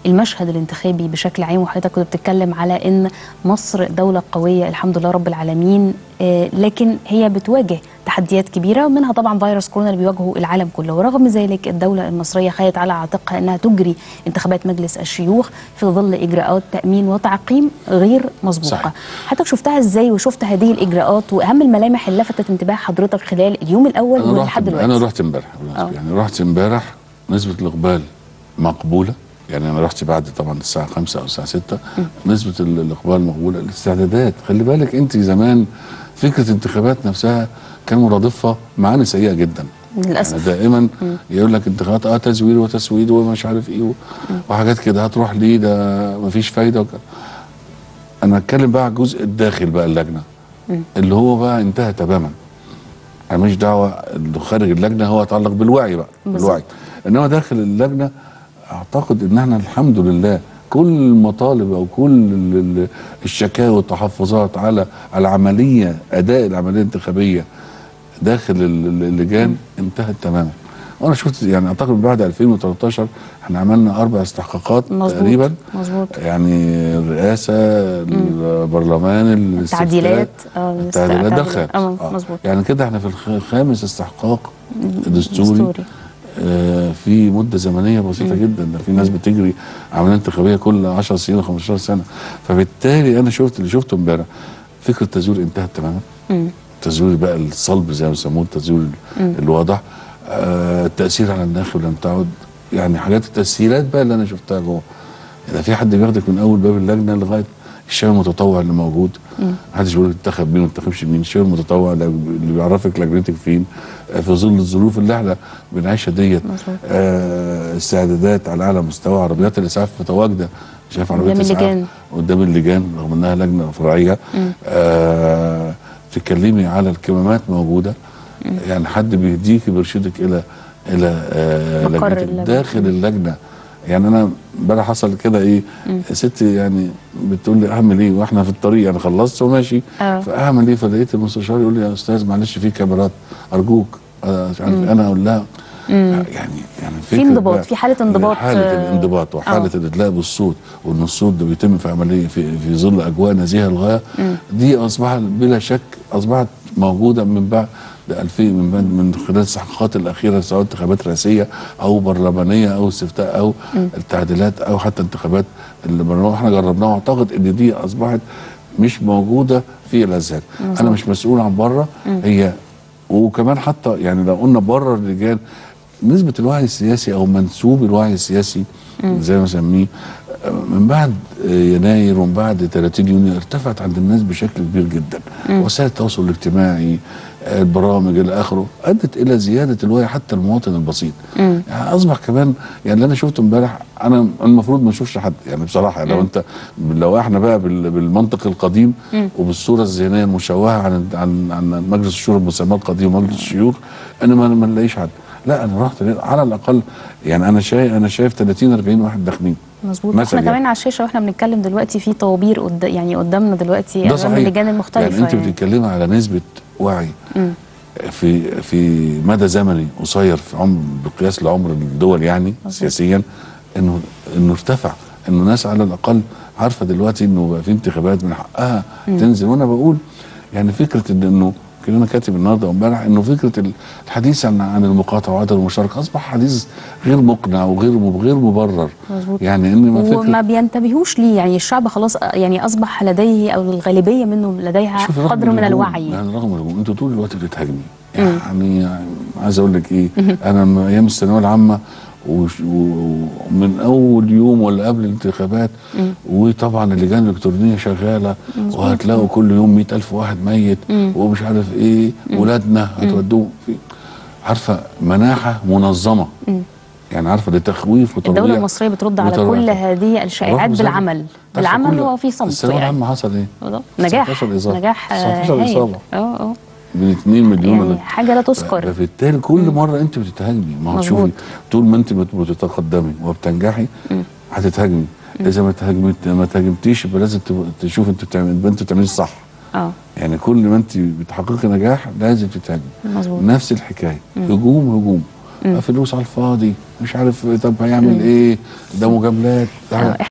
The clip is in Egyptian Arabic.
المشهد الانتخابي بشكل عام وحضرتك كنت بتتكلم على ان مصر دوله قويه الحمد لله رب العالمين آه، لكن هي بتواجه تحديات كبيره ومنها طبعا فيروس كورونا اللي بيواجهه العالم كله ورغم ذلك الدوله المصريه خدت على عاتقها انها تجري انتخابات مجلس الشيوخ في ظل اجراءات تامين وتعقيم غير مسبوقه صحيح. حضرتك شفتها ازاي وشفت هذه الاجراءات واهم الملامح اللي لفتت انتباه حضرتك خلال اليوم الاول انا ولحد رحت دلوقتي انا رحت امبارح بالمناسبة. يعني رحت امبارح نسبه الاقبال مقبوله يعني انا رحت بعد طبعا الساعه 5 او الساعه 6 نسبه ال- الاقبال مقبوله الاستعدادات خلي بالك انت زمان فكره انتخابات نفسها كان مرادفها معاني سيئه جدا للاسف يعني دائما يقول لك انتخابات اه تزوير وتسويد ومش عارف ايه و- وحاجات كده هتروح ليه ده مفيش فايده وك... انا اتكلم بقى على الجزء الداخل بقى اللجنه اللي هو بقى انتهى تماما انا ماليش دعوه اللي خارج اللجنه هو يتعلق بالوعي بقى بالظبط. بالوعي انما داخل اللجنه اعتقد ان احنا الحمد لله كل المطالب او كل ال- ال- الشكاوى والتحفظات على العمليه اداء العمليه الانتخابيه داخل ال- ال- اللجان انتهت تماما وانا شفت يعني اعتقد من بعد 2013 احنا عملنا اربع استحقاقات مظبوط تقريبا مظبوط يعني الرئاسه البرلمان الاستفتاء، التعديلات اه التعديلات ده الخامس اه آه. مظبوط يعني كده احنا في الخ- الخامس استحقاق دستوري دستوري. آه في مده زمنيه بسيطه جدا ده في ناس بتجري عمليه انتخابيه كل 10 سنين و 15 سنه فبالتالي انا شفت اللي شفته امبارح فكره التزوير انتهت تماما مم. التزوير بقى الصلب زي ما بيسموه التزوير الواضح آه التاثير على الداخل لم تعد يعني حاجات التسهيلات بقى اللي انا شفتها جوه اذا في حد بياخدك من اول باب اللجنه لغايه الشباب المتطوع اللي موجود محدش بيقول انتخب مين وما تنتخبش مين الشباب المتطوع اللي اللي بيعرفك لجنتك فين آه، في ظل الظروف اللي احنا بنعيشها ديت مظبوط. آه استعدادات على اعلى مستوى عربيات الاسعاف متواجده شايف عربيات قدام الاسعاف اللجان. قدام اللجان رغم انها لجنه فرعيه آه تتكلمي على الكمامات موجوده يعني حد بيهديكي بيرشدك الى الى آه مقر لجنتك اللجنة. داخل اللجنه يعني انا امبارح حصل كده ايه ست يعني بتقول لي اعمل ايه واحنا في الطريق انا خلصت وماشي آه. فاعمل ايه فلقيت المستشار يقول لي يا استاذ معلش في كاميرات ارجوك آه مش عارف انا اقول لها يعني يعني فكرة انضباط، بقى في حالة إن انضباط، حاله آه، الانضباط وحاله آه. الادلاء بالصوت وان الصوت ده بيتم في عمليه في في ظل اجواء نزيهه للغايه دي اصبحت بلا شك اصبحت موجوده من بعد 2000 من بعد من خلال الاستحقاقات الاخيره سواء انتخابات رئاسيه او برلمانيه او استفتاء او التعديلات او حتى انتخابات البرلمان احنا جربناها واعتقد ان دي اصبحت مش موجوده في الاذهان انا مش مسؤول عن بره هي وكمان حتى يعني لو قلنا بره اللجان نسبة الوعي السياسي أو منسوب الوعي السياسي زي ما سميه من بعد يناير ومن بعد 30 يونيو ارتفعت عند الناس بشكل كبير جدا وسائل التواصل الاجتماعي البرامج الى اخره ادت الى زياده الوعي حتى المواطن البسيط يعني اصبح كمان يعني اللي انا شفته امبارح انا المفروض ما اشوفش حد يعني بصراحه لو انت لو احنا بقى بال- بالمنطق القديم وبالصوره الذهنيه المشوهه عن عن عن مجلس الشورى المسمى القديم ومجلس الشيوخ انا ما ما نلاقيش حد لا انا رحت لقيت على الاقل يعني انا شايف انا شايف 30 40 واحد داخلين مظبوط مثلا احنا كمان يعني. على الشاشه واحنا بنتكلم دلوقتي في طوابير قد... يعني قدامنا دلوقتي ده امام صحيح اللجان المختلفه يعني انت بتتكلمي على نسبه وعي في في مدى زمني قصير في عمر بقياس لعمر الدول يعني سياسيا انه انه ارتفع انه ناس على الاقل عارفه دلوقتي انه بقى في انتخابات من حقها تنزل وانا بقول يعني فكره إن- انه كده انا كاتب النهارده وامبارح انه فكره الحديث عن عن المقاطعات والمشاركه اصبح حديث غير مقنع وغير غير مبرر مظبوط. يعني ان ما فكره وما بينتبهوش ليه يعني الشعب خلاص يعني اصبح لديه او الغالبيه منه لديها شوف رغم قدر من الهجوم، الوعي يعني رغم الهجوم انتوا طول الوقت بتتهاجمي يعني, يعني عايز اقول لك ايه انا من ايام الثانويه العامه وش- و- ومن اول يوم ولا قبل الانتخابات وطبعا اللجان الالكترونيه شغاله وهتلاقوا كل يوم مئة ألف واحد ميت ومش عارف ايه ولادنا هتودوه في عارفه مناحه منظمه يعني عارفه لتخويف وترويع الدوله المصريه بترد على وترويع. كل هذه الشائعات رغم ذلك، بالعمل عارفة بالعمل كل- وفي صمت الثانويه يعني العامه حصل ايه؟ بالظبط. نجاح 19 إصابة. نجاح آه، 19 هايل. إصابة. اه اه من 2 مليون يعني ولا- حاجه لا تذكر فبالتالي كل مره انت بتتهاجمي ما هو مظبوط. شوفي طول ما انت بت- بتتقدمي وبتنجحي هتتهاجمي اذا ما تهاجمت ما تهاجمتيش يبقى لازم تب- تشوف انت بتعمل يبقى انت بتعملي الصح اه يعني كل ما انت بتحققي نجاح لازم تتهاجمي مظبوط. نفس الحكايه هجوم هجوم فلوس على الفاضي مش عارف طب هيعمل ايه ده مجاملات ده آه،